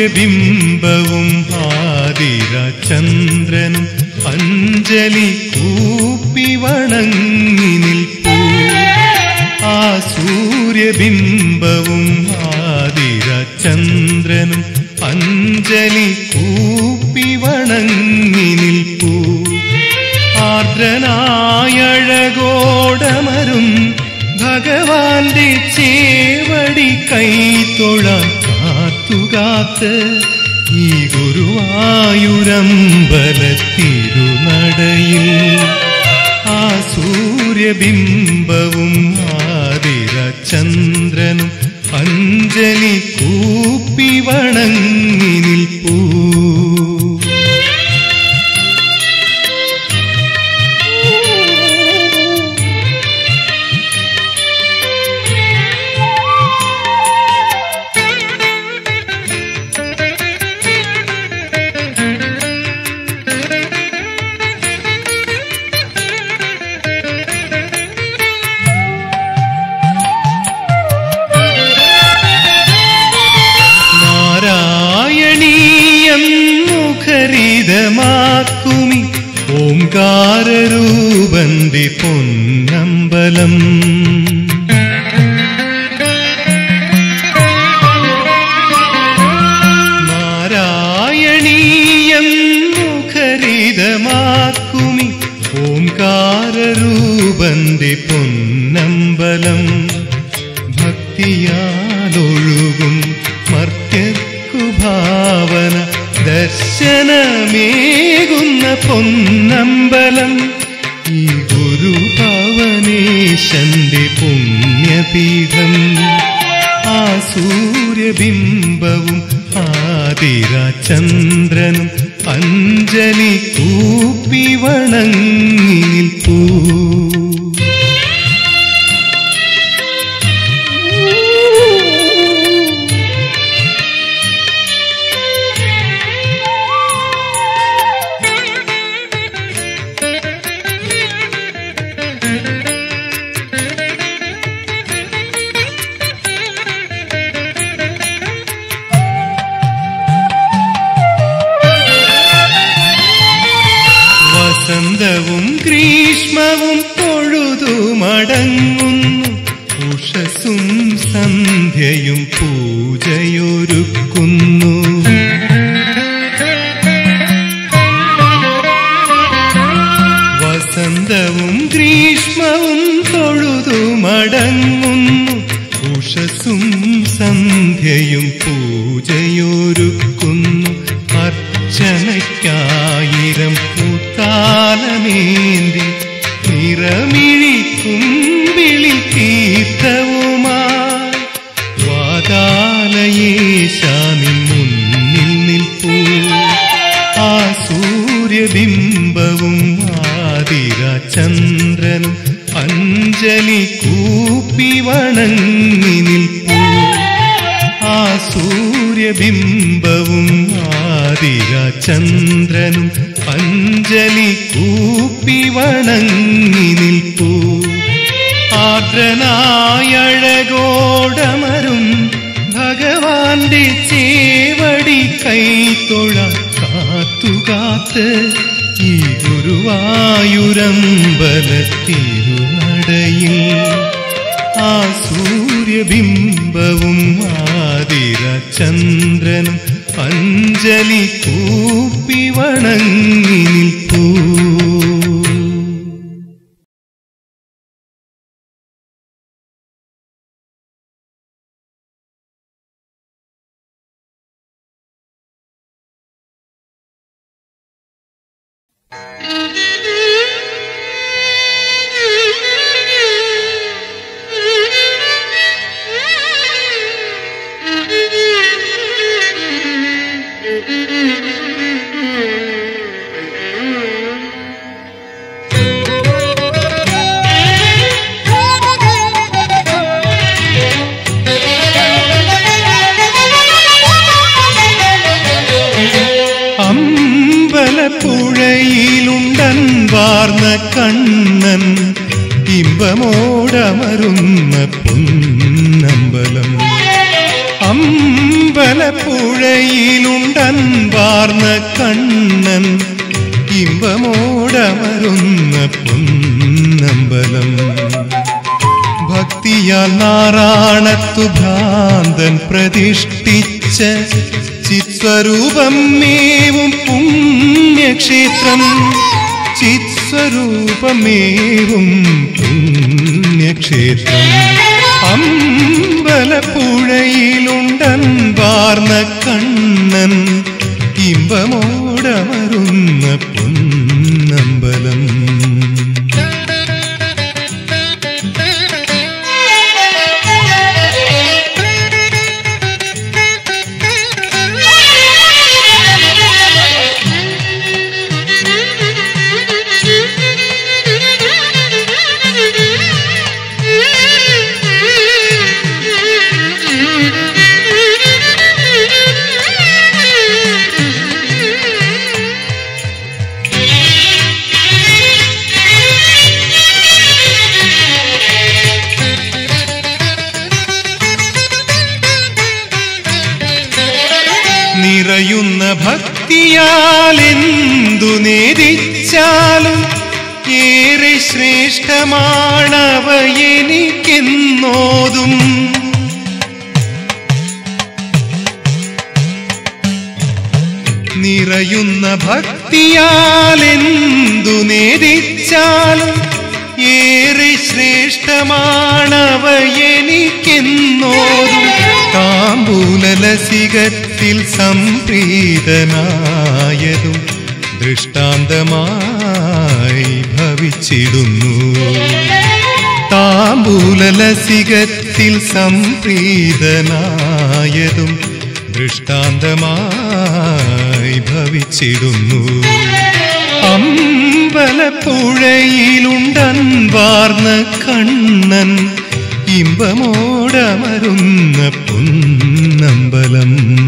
സൂര്യബിംബവും ആതിര ചന്ദ്രനും അഞ്ജലി കൂപ്പി വണങ്ങി നിൽപ്പൂ ആ സൂര്യബിംബവും ആതിര ചന്ദ്രനും അഞ്ജലി കൂപ്പി വണങ്ങി നിൽപ്പൂ ആർദ്രനായഴകോടമരും ഭഗവാന്റെ ചേവടി കൈത്തൊഴാൻ കാത്തുകാത്ത് ഈ ഗുരുവായൂരമ്പല തിരുനടയിൽ ആ സൂര്യബിംബവും ആതിര ചന്ദ്രനും അഞ്ജലി കൂപ്പി വണങ്ങി നിൽപ്പൂ നാരായണീയം മുഖരിതമാക്കുമി ഓംകാരൂപന്തി പൊന്നമ്പലം നാരായണീയം മുഖരിതമാക്കുമി ഓംകാരൂപന്തി പൊന്നമ്പലം ഭക്തിയാലൊഴുകും മർത്യർക്കു ഭാവന ദർശനമേകുന്ന പൊന്നമ്പലം ഈ ഗുരുഭവനേശന്റെ പുണ്യപീഠം ആ സൂര്യബിംബവും ആതിര ചന്ദ്രനും അഞ്ജലി കൂപ്പി വണങ്ങി നിൽപ്പൂ വസന്തവും ഗ്രീഷ്മവും തൊഴുതു മടങ്ങുന്നു ഉഷസും സന്ധ്യയും പൂജയൊരുക്കുന്നു വസന്തവും ഗ്രീഷ്മവും തൊഴുതു മടങ്ങുന്നു ഉഷസും സന്ധ്യയും പൂജയൊരുക്കുന്നു അർച്ചനയ്ക്കായിരം പൂത്താലമേന്തി നിറമിഴി കുമ്പിളി തീർത്ഥവുമായി വാതാലയേശാനിൻ മുന്നിൽ നിൽപ്പൂ ആ സൂര്യബിംബവും ആതിര ചന്ദ്രനും അഞ്ജലി കൂപ്പി വണങ്ങി നിൽപ്പൂ ആ സൂര്യബിംബവും ആതിര ചന്ദ്രനും അഞ്ജലി കൂപ്പി വണങ്ങി നിൽപ്പൂ ആർദ്രനായഴകോടമരും ഭഗവാന്റെ ചേവടി കൈത്തൊഴാൻ കാത്തുകാത്ത് ഈ ഗുരുവായൂരമ്പല തിരുനടയിൽ ആ സൂര്യബിംബവും ആതിര ചന്ദ്രനും അഞ്ജലി കൂപ്പി വണങ്ങി നിൽപ്പൂ അമ്പലപ്പുഴയിലുണ്ടൻ വാർന്ന കണ്ണൻ ഇമ്പമോടമരുന്ന പൊന്നമ്പലം അമ്പലപ്പുഴയിലുണ്ടൻ അമ്പലപ്പുഴയിലുണ്ടൻപാർന്ന കണ്ണൻ ഇമ്പമോടമരുന്ന പൊന്നമ്പലം ഭക്തിയാൽ നാറാണത്തു ഭ്രാന്തൻ പ്രതിഷ്ഠിച്ച ചിത്സ്വരൂപം മേവും പുണ്യക്ഷേത്രം ചിത്സ്വരൂപമേവും പുണ്യക്ഷേത്രം അമ്പലപ്പുഴയിലുണ്ടൻപാർന്ന കണ്ണൻ ഇമ്പമോടമരുന്ന പൊന്നമ്പലം നിറയുന്ന ഭക്തിയാൽ എന്തു നേദിച്ചാലും ഏറെ ശ്രേഷ്ഠമാണവ എനിക്കെന്നോതും നിറയുന്ന ഭക്തിയാൽ എന്തു നേദിച്ചാലും ഏറെ ശ്രേഷ്ഠമാണവ എനിക്കെന്നോതും താമ്പൂലലസികത്തിൽ സംപ്രീതനായതും ദൃഷ്ടാന്തമായി ഭവിച്ചിടുന്നു താമ്പൂലലസികത്തിൽ സംപ്രീതനായതും ദൃഷ്ടാന്തമായി ഭവിച്ചിടുന്നു അമ്പലപ്പുഴയിലുണ്ടൻപാർന്ന കണ്ണൻ ഇമ്പമോടമരുന്ന പൊന്നമ്പലം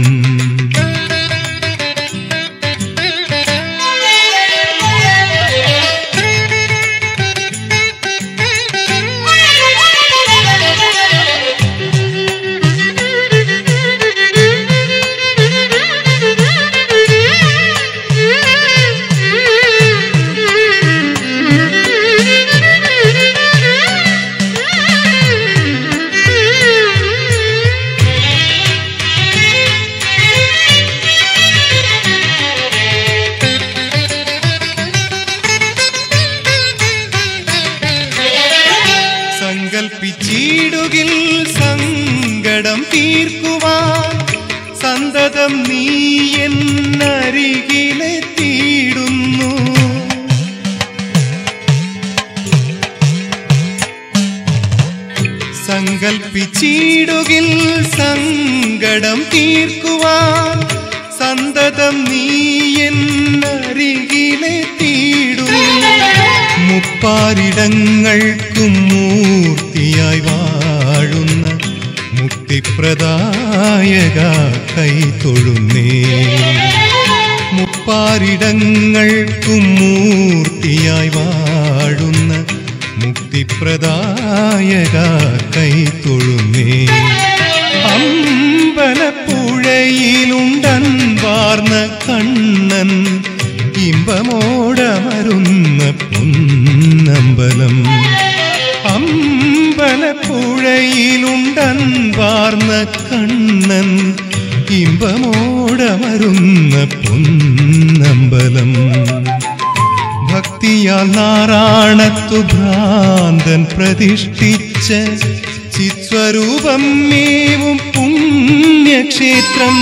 സങ്കൽപ്പിച്ചിടുകിൽ സങ്കടം തീർക്കുവാൻ സന്തതം നീ എന്നരികിലെത്തിയിടുന്നു സങ്കൽപ്പിച്ചിടുകിൽ സങ്കടം തീർക്കുവാൻ സന്തതം നീ എന്നരികിലെത്തിയിടുന്നു മുപ്പാരിടങ്ങൾക്കും മൂർത്തിയായി വാഴുന്ന മുക്തിപ്രദായക കൈതൊഴുന്നേ മുപ്പാരിടങ്ങൾക്കും മൂർത്തിയായി വാഴുന്ന മുക്തിപ്രദായക കൈതൊഴുന്നേ അമ്പലപ്പുഴയിലുണ്ടൻപാർന്ന കണ്ണൻ ഇമ്പമോടമരുന്ന പൊന്നമ്പലം അമ്പലപ്പുഴയിലുണ്ടൻപാർന്ന കണ്ണൻ ഇമ്പമോടമരുന്ന പൊന്നമ്പലം ഭക്തിയാൽ നാറാണത്തു ഭ്രാന്തൻ പ്രതിഷ്ഠിച്ച ചിത്സ്വരൂപം മേവും പുണ്യക്ഷേത്രം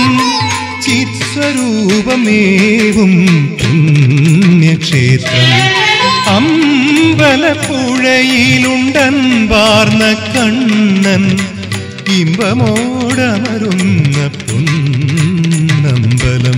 ചിത്സ്വരൂപമേവും പുണ്യക്ഷേത്രം അമ്പലപ്പുഴയിലുണ്ടൻപാർന്ന കണ്ണൻ ഇമ്പമോടമരുന്ന പൊന്നമ്പലം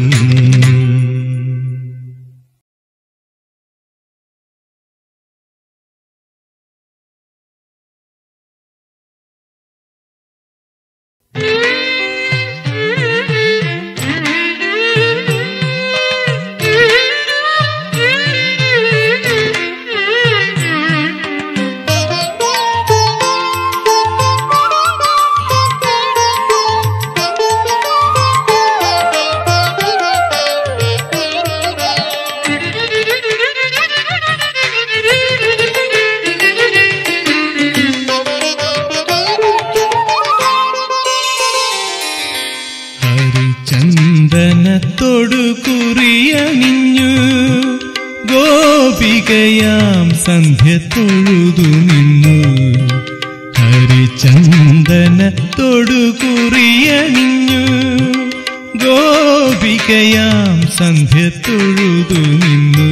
Thank you. ചന്ദനത്തോടു കുറിയണിഞ്ഞു ഗോപികയാം സന്ധ്യ തൊഴുതു നിന്നു ഹരിചന്ദനത്തോടു കുറിയണിഞ്ഞു ഗോപികയാം സന്ധ്യ തൊഴുതു നിന്നു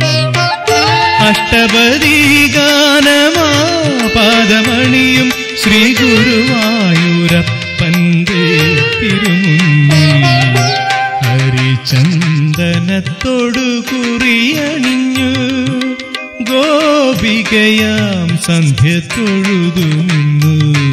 അഷ്ടപദീഗാനമാ പാദമണിയും ശ്രീ ഗുരുവായൂരപ്പന്റെ തിരുമുന്നിൽ ഹരിചന്ദനത്തോടു കുറിയണിഞ്ഞു ഗോപികയാം സന്ധ്യ തൊഴുതു നിന്നു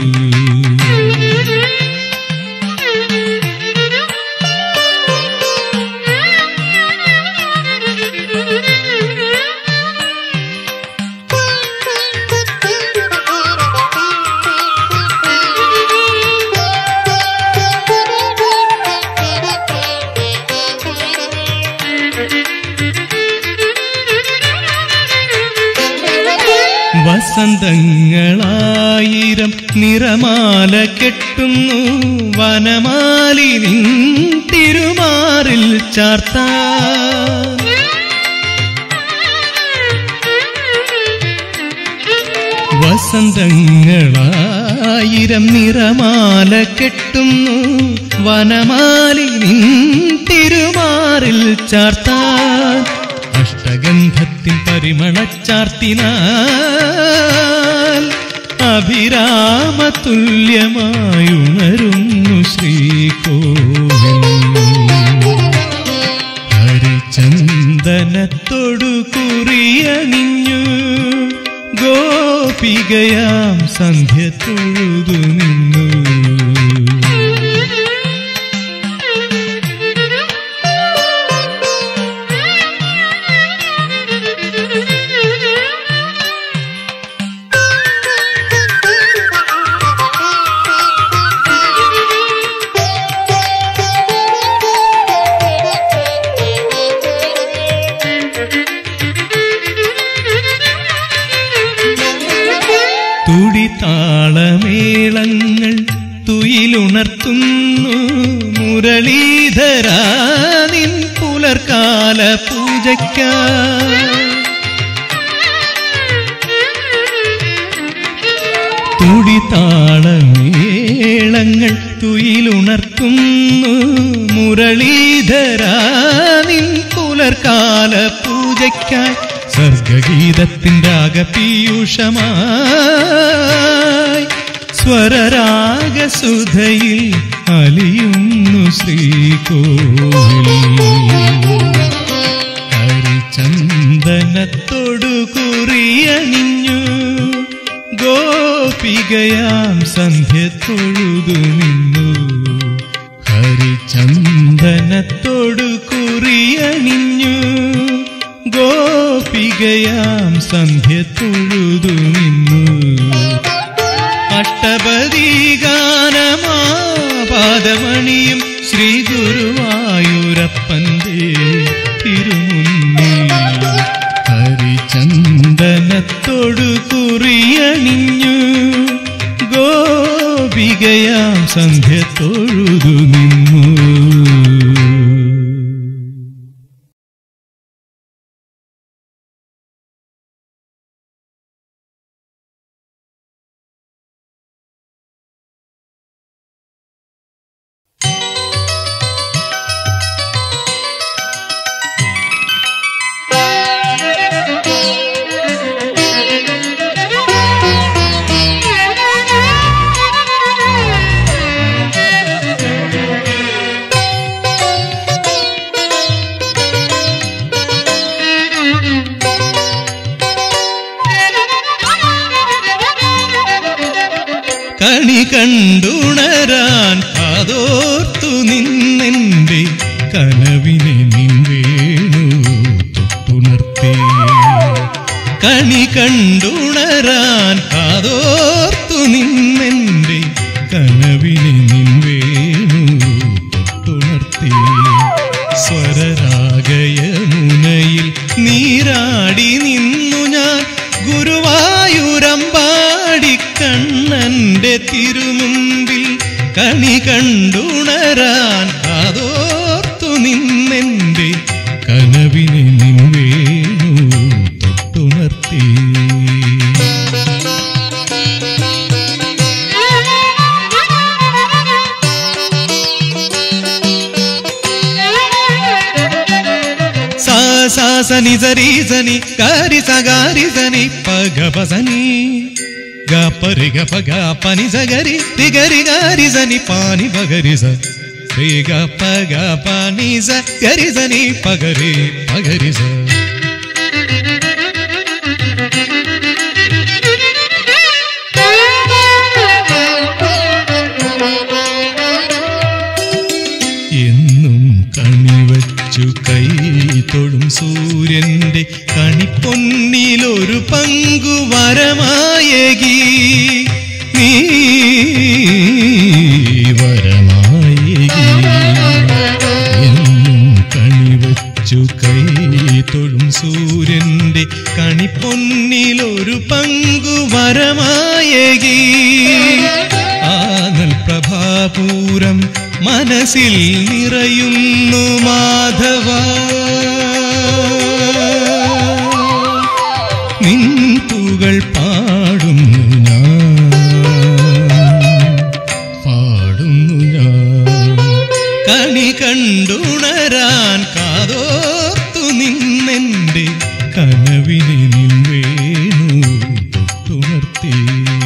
വസന്തങ്ങളായിരം നിറമാല കെട്ടുന്നു വനമാലിനിൻ തിരുമാറിൽ ചാർത്താൻ വസന്തങ്ങളായിരം നിറമാല കെട്ടുന്നു വനമാലിനിൻ തിരുമാറിൽ ചാർത്താൻ അഷ്ടഗന്ധത്തിൻ പരിമളച്ചാർത്തിനാൽ അഭിരാമതുല്യമായുണരുന്നു ശ്രീകോവിൽ ഹരിചന്ദനത്തോടു കുറിയണിഞ്ഞു ഗോപികയാം സന്ധ്യ തൊഴുതു നിന്നു തുടിതാളമേളങ്ങൾ തുയിലുണർത്തുന്നു മുരളീധരാ നിൻ പുലർക്കാല പൂജയ്ക്കാ തുടിതാളമേളങ്ങൾ തുയിലുണർത്തുന്നു മുരളീധരാ നിൻ പുലർക്കാല പൂജയ്ക്കായി സർഗഗീതത്തിൻ രാഗപീയൂഷമായി സ്വരരാഗസുധയിൽ അലിയുന്നു ശ്രീകോവിൽ ഹരിചന്ദനത്തോടു കുറിയണിഞ്ഞു ഗോപികയാം സന്ധ്യ തൊഴുതു നിന്നു ഹരിചന്ദനത്തോടു കുറിയണിഞ്ഞു ഗോപികയാം സന്ധ്യ തൊഴുതു നിന്നു അഷ്ടപദീഗാനമാ പാദമണിയും ശ്രീ ഗുരുവായൂരപ്പന്റെ തിരുമുന്നിൽ ഹരിചന്ദനത്തോടു കുറിയണിഞ്ഞു ഗോപികയാം സന്ധ്യ തൊഴുതു നിന്നു കണി കണ്ടുണരാൻ കാതോർത്തു നിന്നെന്റെ കനവിനെ നിൻ വേണു തൊട്ടുണർത്തേ കണി കണ്ടുണരാൻ കാതോർത്തു നിന്നെന്റെ കനവിനെ നിൻ വേണു തൊട്ടുണർത്തേ സ്വരരാഗയമുനയിൽ നീരാടി നിന്നു ഞാൻ ഗുരുവായൂരമ്പാടി കണ്ണന്റെ തിരുമുമ്പിൽ കണി കണ്ടുണരാൻ കാതോർത്തു നിൻ കനവിനെ നിൻ വേണു തൊട്ടുണർത്തി సా సా సని సరి సని గారి స గారి సని పగ పసని గా పరి గ పగ పని సగరి రిగరి గారి సని పాని పగరి స రి గ పగ పని స గరి సని పగరి పగరి స എന്നും കണിവച്ചു കൈ തൊഴും സൂര്യന്റെ കണിപ്പൊന്നിലൊരു പങ്കു വരമായകി നീ വരമായകി എന്നും കണിവച്ചു കൈ തൊഴും സൂര്യന്റെ കണിപ്പൊന്നിലൊരു പങ്കു വരമായകി ആനൽ പ്രഭാപൂരം മനസ്സിൽ നിറയുന്നു മാധവ നിൻപുകൾ പാടുന്നു ഞാൻ പാടുന്നു ഞാൻ കണി കണ്ടുണരാൻ കാതോർത്തു നിന്നെന്റെ കനവിനെ നിൻ വേണു തൊട്ടുണർത്തി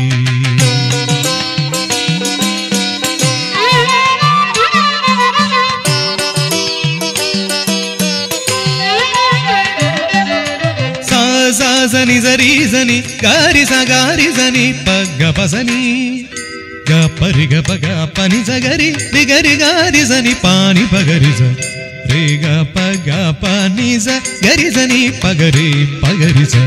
సా సా సని సరి సని గారి స గారి సని పగ్గ పసని గ పరి గ పగ పని సగరి రిగరి గారి సని పాని పగరి స రే గ పగ పని స గరి సని పగరి పగరి స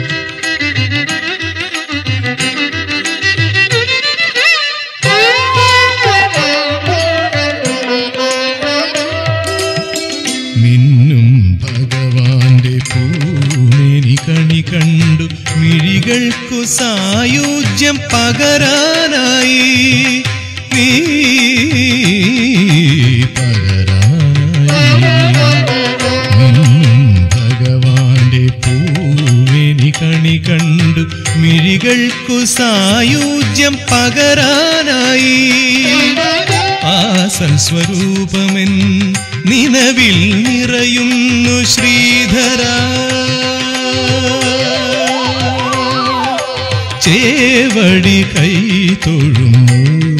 മിന്നും ഭഗവാന്റെ പൂമേനി കണി കണ്ടു മിഴികൾക്കു സായുജ്യം പകരാനായി നീ പകരാനായി മിന്നും ഭഗവാന്റെ പൂമേനി കണി കണ്ടു മിഴികൾക്കു സായുജ്യം പകരാനായി ആസൽ സ്വരൂപമെൻ നിലവിൽ നിറയുന്നു ശ്രീധര ചേവടി കൈ തൊഴുന്നു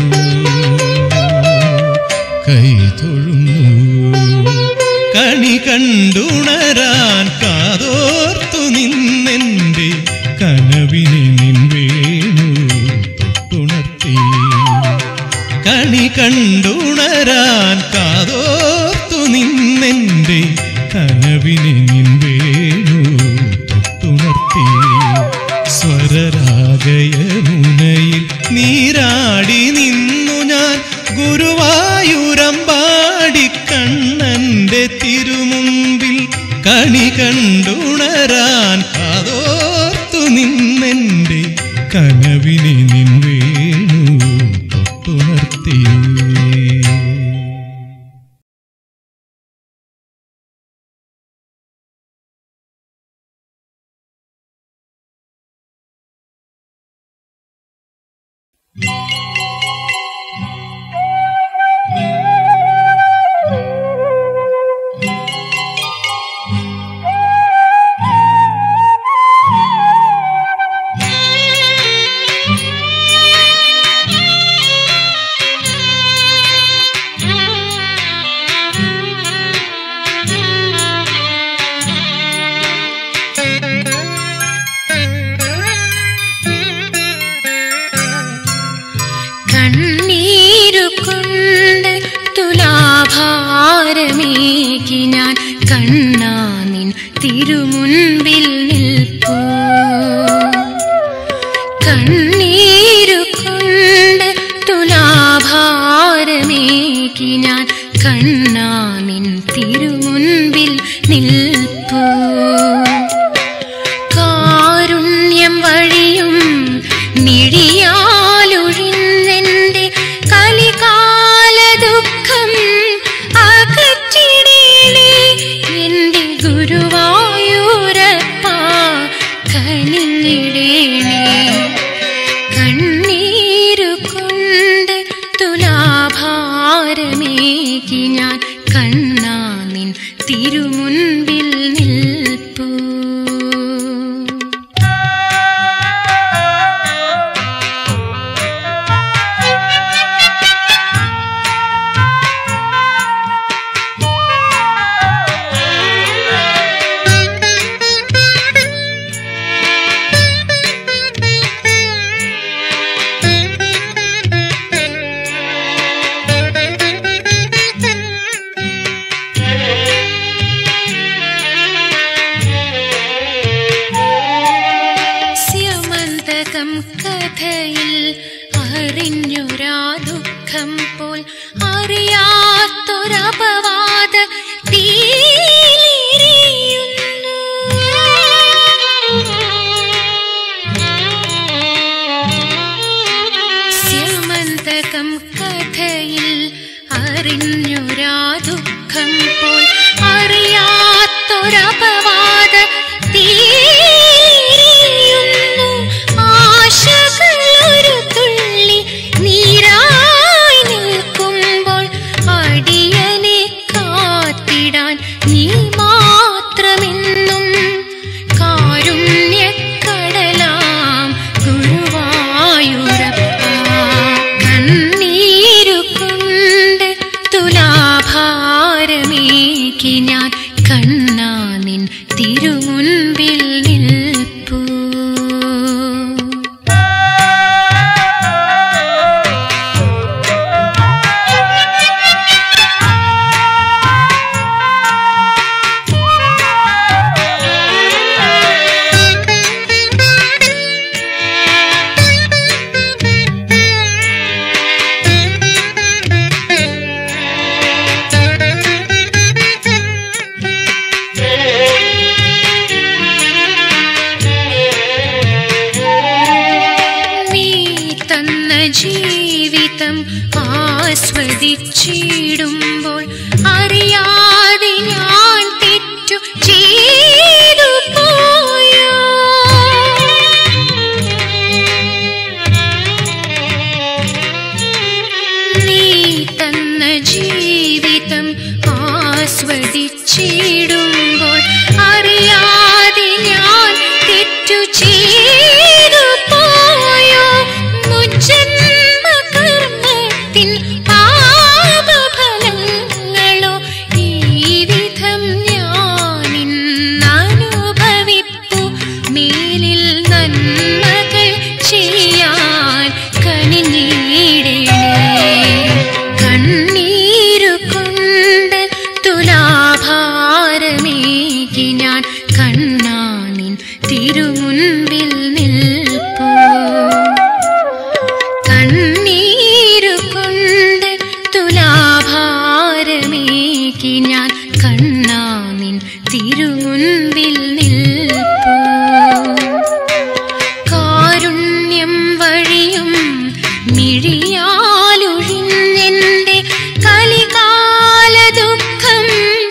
കൈ തൊഴുന്നു കണി കണ്ടുണരാൻ കാതോർത്തു നിന്നെന്റെ കനവിനെ നിൻ വേണു തൊട്ടുണർത്തി കണി കണ്ടുണരാൻ കാതോർത്തു നിന്നെന്റെ കനവിനെ നിൻ വേണു തൊട്ടുണർത്തി സ്വരരാഗയമുനയിൽ നീരാടി നിന്നു ഞാൻ ഗുരുവായൂരമ്പാടി കണ്ണന്റെ തിരുമുമ്പിൽ കണി കണ്ടുണരാൻ കാതോർത്തു നിന്നെന്റെ കനവിനെ നിൻ വേണു തൊട്ടുണർത്തി കണ്ണീരുകൊണ്ട് തുലാഭാരമേകി ഞാൻ കണ്ണാ നിൻ തിരുമുൻപിൽ നിൽപ്പൂ കണ്ണീരുകൊണ്ട് തുലാഭാരമേകി ഞാൻ കണ്ണാ നിൻ തിരുമുൻപിൽ നിൽപ്പൂ കാരുണ്യം വഴിയും മിഴിയാലൊഴിഞ്ഞെന്റെ കലികാല ദുഃഖം അകറ്റിടേണേ എന്റെ ഗുരു തിരുമുൻപിൽ നിൽപ്പൂ സ്യമന്തകം കഥയിൽ അറിഞ്ഞൊരാ ദുഃഖം പോൽ അറിയാത്തൊരപവാദ തീരിയുന്നു സ്യമന്തകം കഥയിൽ അറിഞ്ഞൊരാ ദുഃഖം പോൽ അറിയാത്തൊരപവാദ തീരിയുന്നു ആശകളൊരു തുള്ളി നീരായി നിൽക്കുമ്പോൾ അടിയനെ കാത്തിടാൻ നീ മാത്രമെന്നും കാരുണ്യക്കടലാം ഗുരുവായൂരപ്പ കണ്ണീരുകൊണ്ട് തുലാഭാരമേകി ഞാൻ കണ്ണാ നിൻ തിരുമുൻപിൽ നിൽപ്പൂ നീ തന്ന ജീവിതം ആസ്വദിച്ചിടുമ്പോൾ അറിയാതെ ഞാൻ തെറ്റു ചെയ്തു പോയോ നീ തന്ന ജീവിതം ആസ്വദിച്ചിടുമ്പോൾ അറിയാതെ ഞാൻ തെറ്റു ചെയ്തു പോയോ മുജന്മ കർമ്മത്തിൻ പാപഫലങ്ങളോ ഈ വിധം ഞാനിന്നനുഭവിപ്പു മേലിൽ നന്മകൾ ചെയ്യാൻ കനിഞ്ഞിടണേ കണ്ണീരുകൊണ്ട് തുലാഭാരമേകി ഞാൻ കണ്ണാനിൻ തിരുമുൻപിൽ നിൽപ്പൂ കണ്ണീരുകൊണ്ട് തുലാഭാരമേകി ഞാൻ കണ്ണാനിൻ തിരുമുൻപിൽ നിൽപ്പൂ കാരുണ്യം വഴിയും മിഴിയാലൊഴിഞ്ഞെന്റെ കലികാല ദുഃഖം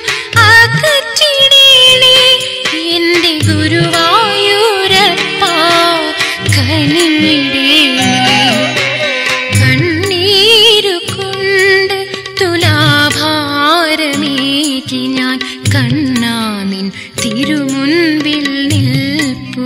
അകറ്റിടേണേ എന്റെ ഗുരുവായൂരപ്പ കനിഞ്ഞിടേണേ കണ്ണീരുകൊണ്ട് തുലാഭാരമേകി ഞാൻ കണ്ണാമിൻ തിരുമുൻപിൽ നിൽപ്പൂ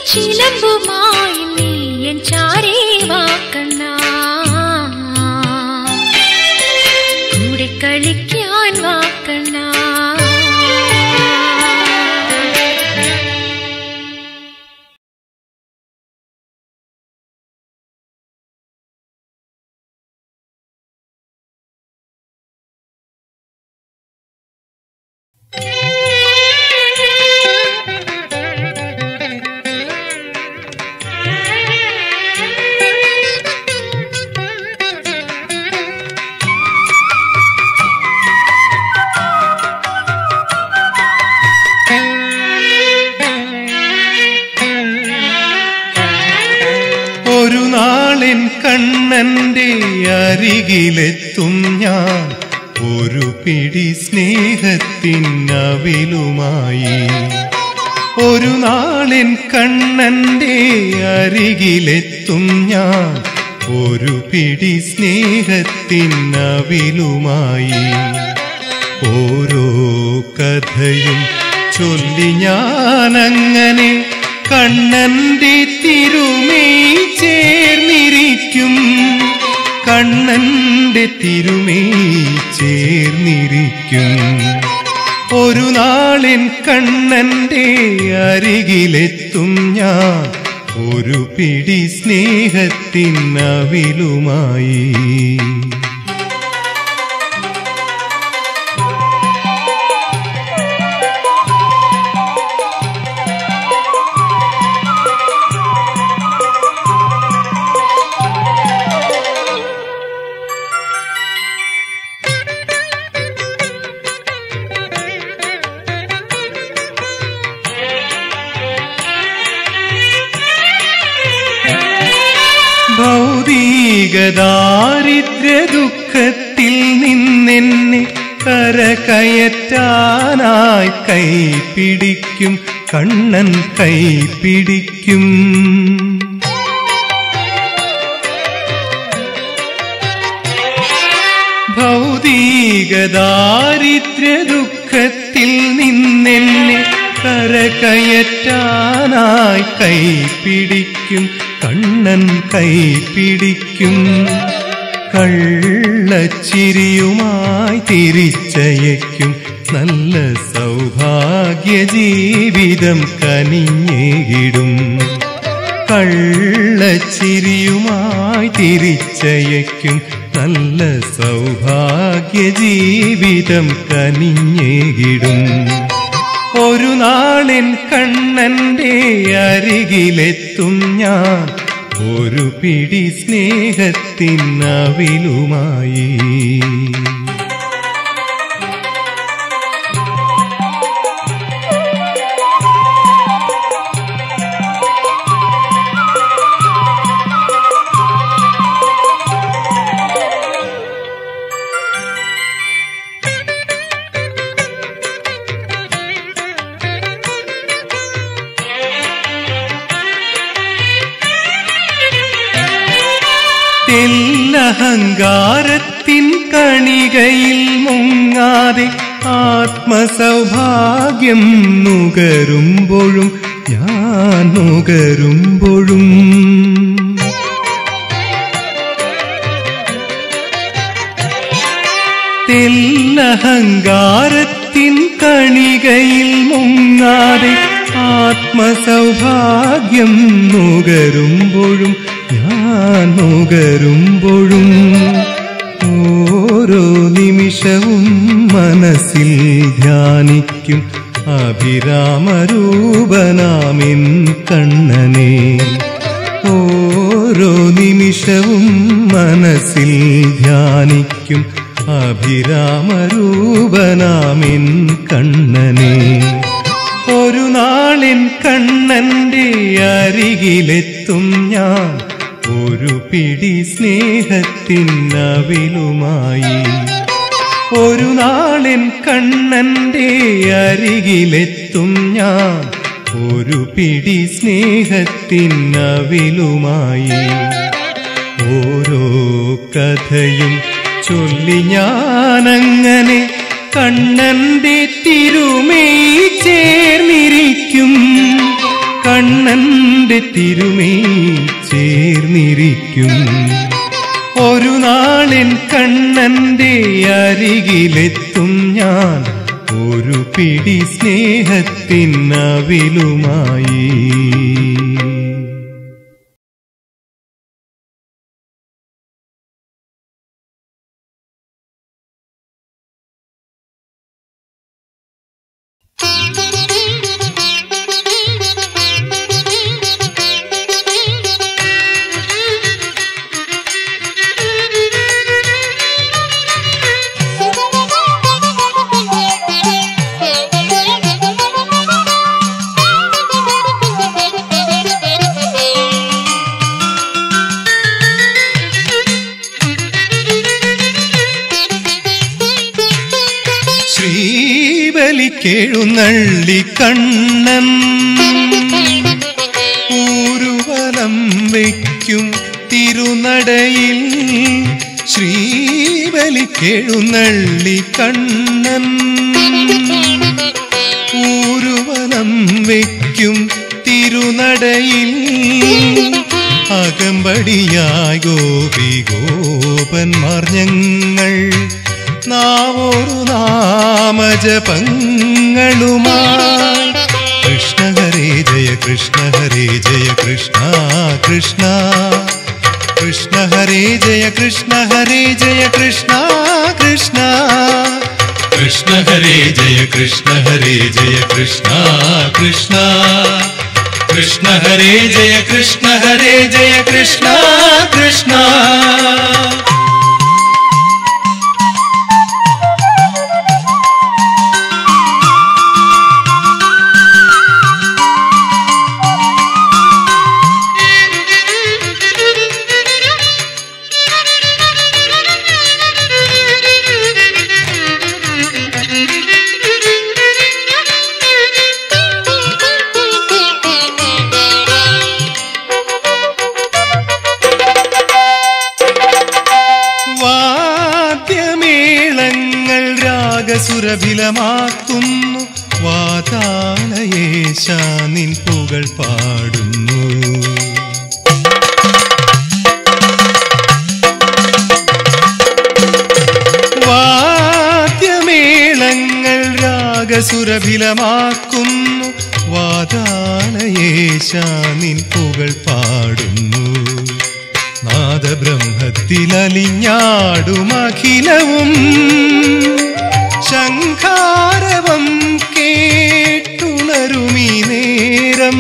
ചിലമ്പുമായി നീ എൻ ചാരേ വാക്കണ്ണ കൂടെ കളിക്കാൻ വാക്കണ്ണ ഒരു നാളിൻ കണ്ണന്റെ അരികിലെത്തും ഞാൻ ഒരു പിടി സ്നേഹത്തിനവിലുമായി ഒരു നാളിൻ കണ്ണന്റെ അരികിലെത്തും ഞാൻ ഒരു പിടി സ്നേഹത്തിനവിലുമായി ഓരോ കഥയും ചൊല്ലി ഞാനങ്ങനെ കണ്ണന്റെ തിരുമേ ചേർന്നിരിക്കും കണ്ണന്റെ തിരുമേ ചേർന്നിരിക്കും ഒരു നാളിൻ കണ്ണന്റെ അരികിലെത്തും ഞാൻ ഒരു പിടി സ്നേഹത്തിനവിലുമായി ഭൗതികദാരിദ്ര്യ ദുഃഖത്തിൽ നിന്നെന്നെ കരകയറ്റാനായി കൈപിടിക്കും കണ്ണൻ കൈപിടിക്കും ഭൗതികദാരിദ്ര്യ ദുഃഖത്തിൽ നിന്നെന്നെ കരകയറ്റാനായി കൈപിടിക്കും കണ്ണൻ കൈപിടിക്കും കള്ളച്ചിരിയുമായി തിരിച്ചയക്കും നല്ല സൗഭാഗ്യ ജീവിതം കനിഞ്ഞേകിടും കള്ളച്ചിരിയുമായി തിരിച്ചയക്കും നല്ല സൗഭാഗ്യ ജീവിതം കനിഞ്ഞേകിടും ഒരു നാളിൻ കണ്ണന്റെ അരികിലെത്തും ഞാൻ ഒരു പിടി സ്നേഹത്തിനവിലുമായി തെല്ലഹങ്കാരത്തിൻ കണികയിൽ മുങ്ങാതെ ആത്മസൗഭാഗ്യം നുകരുമ്പോഴും ഞാൻ നുകരുമ്പോഴും തെല്ലഹങ്കാരത്തിൻ കണികയിൽ മുങ്ങാതെ ആത്മസൗഭാഗ്യം നുകരുമ്പോഴും ഞാൻ നുകരുമ്പോഴും ഓരോ നിമിഷവും മനസ്സിൽ ധ്യാനിക്കും അഭിരാമരൂപനാമിൻ കണ്ണനെ ഓരോ നിമിഷവും മനസ്സിൽ ധ്യാനിക്കും അഭിരാമരൂപനാമിൻ കണ്ണനെ ഒരു നാളിൻ കണ്ണന്റെ അരികിലെത്തും ഞാൻ ഒരു പിടി സ്നേഹത്തിനവിലുമായി ഒരു നാളിൻ കണ്ണന്റെ അരികിലെത്തും ഞാൻ ഒരു പിടി സ്നേഹത്തിനവിലുമായി ഓരോ കഥയും ചൊല്ലി ഞാനങ്ങനെ കണ്ണന്റെ തിരുമേ ചേർന്നിരിക്കും കണ്ണന്റെ തിരുമേ ചേർന്നിരിക്കും ഒരു നാളിൻ കണ്ണന്റെ അരികിലെത്തും ഞാൻ ഒരു പിടി സ്നേഹത്തിനവിലുമായി ശ്രീബലിക്കെഴുന്നള്ളി കണ്ണൻ ഊരുവലം വയ്ക്കും തിരുനടയിൽ ശ്രീബലിക്കെഴുന്നള്ളി കണ്ണൻ ഊരുവലം വയ്ക്കും തിരുനടയിൽ അകമ്പടിയായി ഗോപി ഗോപന്മാർ ഞങ്ങൾ നാവോരു നാമജപങ്ങളുമായി കൃഷ്ണ ഹരേ ജയ കൃഷ്ണ ഹരേ ജയ കൃഷ്ണ കൃഷ്ണ കൃഷ്ണ ഹരേ ജയ കൃഷ്ണ ഹരേ ജയ കൃഷ്ണ കൃഷ്ണ കൃഷ്ണ ഹരേ ജയ കൃഷ്ണ ഹരേ ജയ കൃഷ്ണ കൃഷ്ണ കൃഷ്ണ ഹരേ ജയ കൃഷ്ണ ഹരേ ജയ കൃഷ്ണ കൃഷ്ണ വാദ്യമേളങ്ങൾ രാഗസുരഭിലമാക്കുന്നു വാതാലയേശ നിൻ പുകൾ പാടുന്നു വാദ്യമേളങ്ങൾ രാഗസുരഭിലമാക്കുന്നു വാതാലയേശ നിൻ പുകൾ പാടുന്നു നാദബ്രഹ്മത്തിലലിഞ്ഞാടുമഖിലവും ശംഖാരവം കേട്ടുണരുമീ നേരം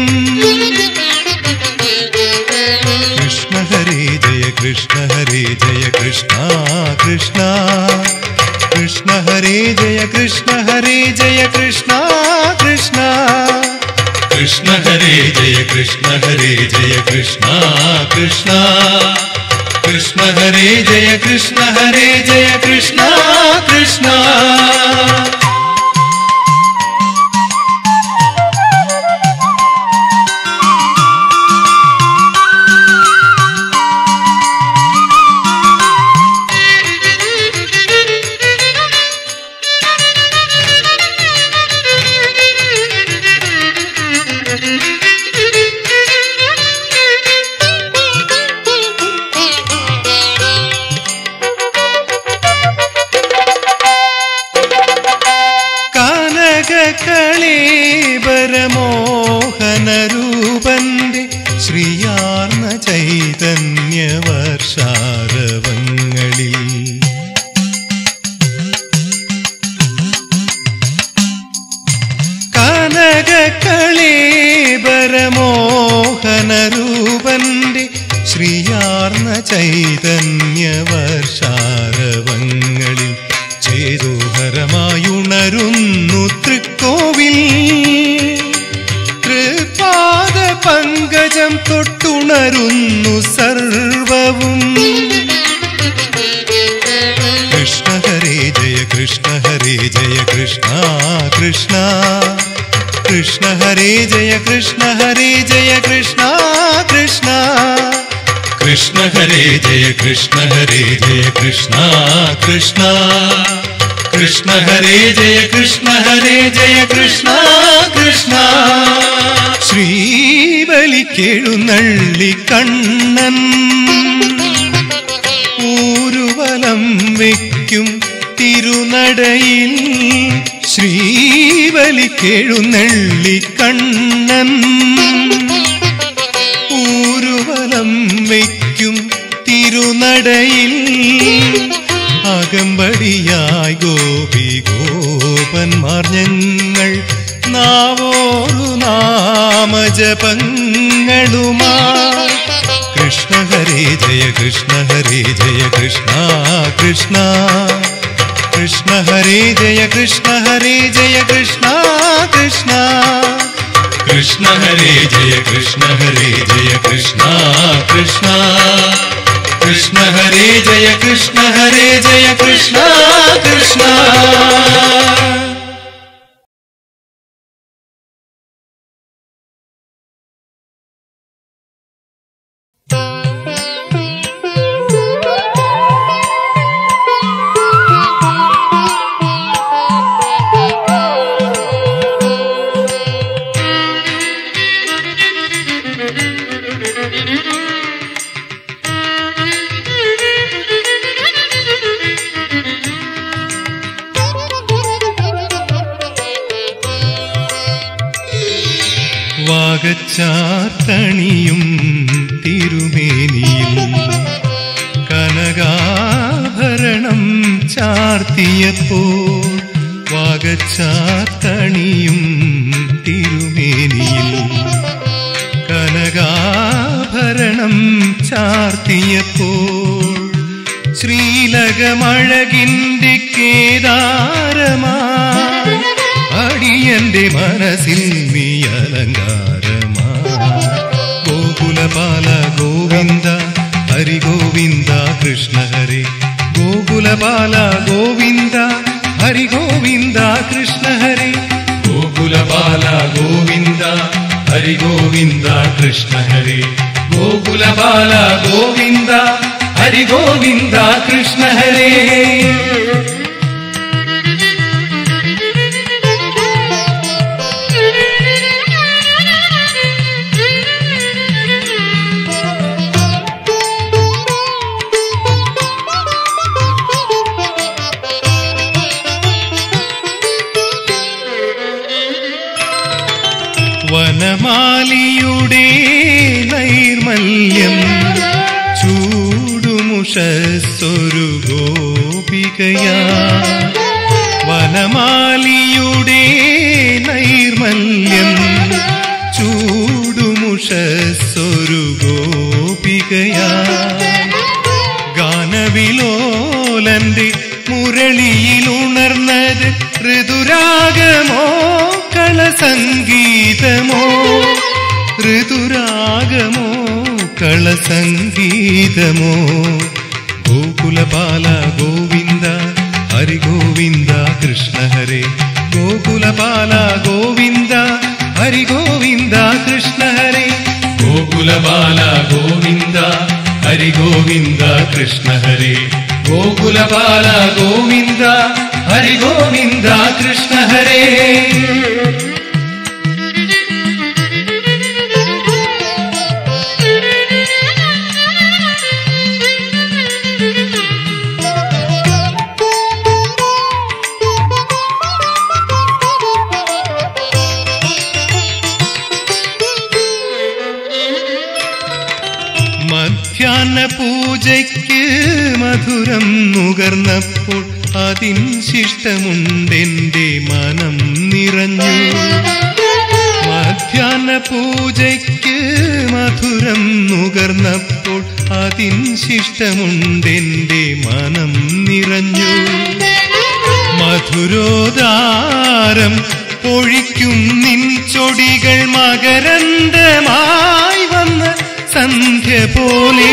കൃഷ്ണ ഹരേ ജയ കൃഷ്ണ ഹരേ ജയ കൃഷ്ണ കൃഷ്ണ കൃഷ്ണ ഹരേ ജയ കൃഷ്ണ ഹരേ ജയ കൃഷ്ണ കൃഷ്ണ കൃഷ്ണ ഹരേ ജയ കൃഷ്ണ ഹരേ ജയ കൃഷ്ണ കൃഷ്ണ കൃഷ്ണ ഹരേ ജയ കൃഷ്ണ ഹരേ ജയ കൃഷ്ണ കൃഷ്ണ കനക കളേബരമോഹനരൂപന്റെ ശ്രീയാർന്ന ചൈതന്യ വർഷാരവങ്ങളിൽ കനക കളേബരമോഹനരൂപന്റെ ശ്രീയാർന്ന ചൈതന്യ വർഷാരവങ്ങളിൽ ചേതോഹരമായുണരുന്നു തൃക്കോവിൽ തൃപാദ പങ്കജം തൊട്ടുണരുന്നു സർവവും കൃഷ്ണ ഹരേ ജയ കൃഷ്ണ ഹരേ ജയ കൃഷ്ണ കൃഷ്ണ കൃഷ്ണ ഹരേ ജയ കൃഷ്ണ ഹരേ ജയ കൃഷ്ണ കൃഷ്ണ കൃഷ്ണ ഹരേ ജയ കൃഷ്ണ ഹരേ ജയ കൃഷ്ണ കൃഷ്ണ കൃഷ്ണ ഹരേ ജയ കൃഷ്ണ ഹരേ ജയ കൃഷ്ണ കൃഷ്ണ ശ്രീബലിക്കെഴുന്നള്ളി കണ്ണൻ ഊരുവലം വയ്ക്കും തിരുനടയിൽ ശ്രീബലിക്കെഴുന്നള്ളി കണ്ണൻ ഊരുവലം വയ്ക്കും തിരുനടയിൽ അകമ്പടിയായി ഗോപി ഗോപന്മാർ ഞങ്ങൾ നാവോരു നാമജപങ്ങളുമാ കൃഷ്ണ ഹരേ ജയ കൃഷ്ണ ഹരേ ജയ കൃഷ്ണ കൃഷ്ണ കൃഷ്ണ ഹരേ ജയ കൃഷ്ണ ഹരേ ജയ കൃഷ്ണ കൃഷ്ണ കൃഷ്ണ ഹരേ ജയ കൃഷ്ണ ഹരേ ജയ കൃഷ്ണ കൃഷ്ണ കൃഷ്ണ ഹരേ ജയ കൃഷ്ണ ഹരേ ജയ കൃഷ്ണ കൃഷ്ണ വാഗച്ചാത്തണിയും തിരുമേനിയിൽ കനകാഭരണം ചാർത്തിയപ്പോൾ വാഗച്ചാത്തണിയും തിരുമേനിയിൽ കനകാഭരണം ചാർത്തിയപ്പോൾ ശ്രീലകമഴകിന്റെ കേദാരമാ അടിയന്റെ മനസ്സിൽ നീ അലങ്കാരമാ ഗോകുലപാല ഗോവിന്ദ ഹരി ഗോവിന്ദ കൃഷ്ണ ഹരി ഗോകുലപാല ഗോവിന്ദ ഹരി ഗോവിന്ദ കൃഷ്ണ ഹരി ഗോകുലപാല ഗോവിന്ദ ഹരി ഗോവിന്ദ കൃഷ്ണ ഹരി ഗോകുലപാല ഗോവിന്ദ ഹരി ഗോവിന്ദ കൃഷ്ണ ഹരേ വനമാലിയുടെ നൈർമല്യം ചൂടുമുഷസ്സൊരു ഗോപികയാ വനമാലിയുടെ നൈർമല്യം ചൂടുമുഷസ്സൊരു ഗോപികയാ ഗാനവിലോലന്റെ മുരളിയിലുണർന്നത് ഋതുരാഗമോ കളസംഗീതമോ ഋതുരാഗമോ കളസംഗീതമോ ഗോകുലപാല ഗോവിന്ദ ഹരി ഗോവിന്ദ കൃഷ്ണ ഹരേ ഗോകുലപാല ഗോവിന്ദ ഹരി ഗോവിന്ദ കൃഷ്ണ ഹരേ ഗോകുലപാല ഗോവിന്ദ ഹരി ഗോവിന്ദ കൃഷ്ണ ഹരേ ഗോകുലപാല ഗോവിന്ദ ഹരി ഗോവിന്ദ കൃഷ്ണ ഹരേ മധ്യാഹ്ന പൂജയ്ക്ക് മധുരം നുകർന്നപ്പോൾ അതിൻ ശിഷ്ടമുണ്ടെന്റെ മനം നിറഞ്ഞു മധ്യാഹ്ന പൂജയ്ക്ക് മധുരം നുകർന്നപ്പോൾ അതിൻ ശിഷ്ടമുണ്ടെന്റെ മനം നിറഞ്ഞു മധുരോദാരം പൊഴിക്കും നിൻ ചൊടികൾ മകരന്തമായി വന്ന സന്ധ്യ പോലെ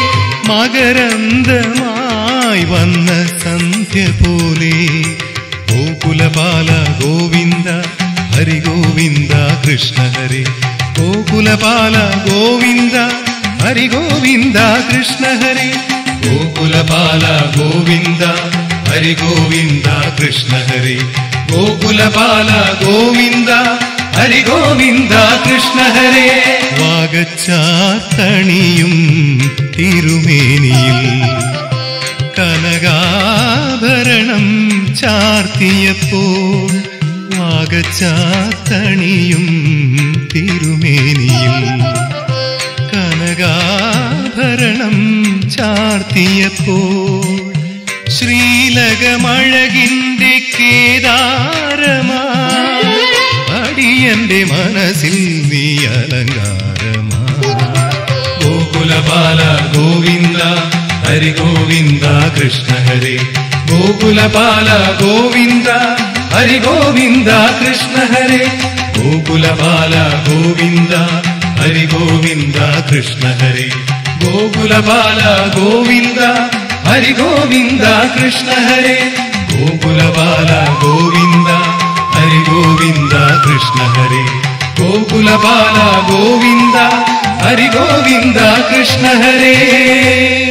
മകരന്തമായി വന്ന സന്ധ്യ പോലെ ഗോകുലപാല ഗോവിന്ദ ഹരി ഗോവിന്ദ കൃഷ്ണ ഹരി ഗോകുലപാല ഗോവിന്ദ ഹരി ഗോവിന്ദ കൃഷ്ണ ഹരി ഗോകുലപാല ഗോവിന്ദ ഹരി ഗോവിന്ദ കൃഷ്ണ ഹരി ഗോകുലപാല ഗോവിന്ദ ഹരി ഗോവിന്ദ കൃഷ്ണ ഹരേ വാഗച്ചാത്തണിയും തിരുമേനിയിൽ കനകാഭരണം ചാർത്തിയപ്പോൾ വാഗച്ചാത്തണിയും തിരുമേനിയിൽ കനകാഭരണം ചാർത്തിയപ്പോൾ ശ്രീലകമഴകിന്റെ കേദാരമാ അടിയന്റെ മനസ്സിൽ നീ അലങ്കാരമാ ഗോകുലപാല ഗോവിന്ദ ഹരി ഗോവിന്ദ കൃഷ്ണ ഹരേ ഗോകുലപാല ഗോവിന്ദ ഹരി ഗോവിന്ദ കൃഷ്ണ ഹരേ ഗോകുലപാല ഗോവിന്ദ ഹരി ഗോവിന്ദ കൃഷ്ണ ഹരേ ഗോകുലപാല ഗോവിന്ദ ഹരി ഗോവിന്ദ കൃഷ്ണ ഹരേ ഗോകുലപാല ഗോവിന്ദ ഹരി ഗോവിന്ദ കൃഷ്ണ ഹരേ ഗോകുലപാല ഗോവിന്ദ ഹരി ഗോവിന്ദ കൃഷ്ണ ഹരേ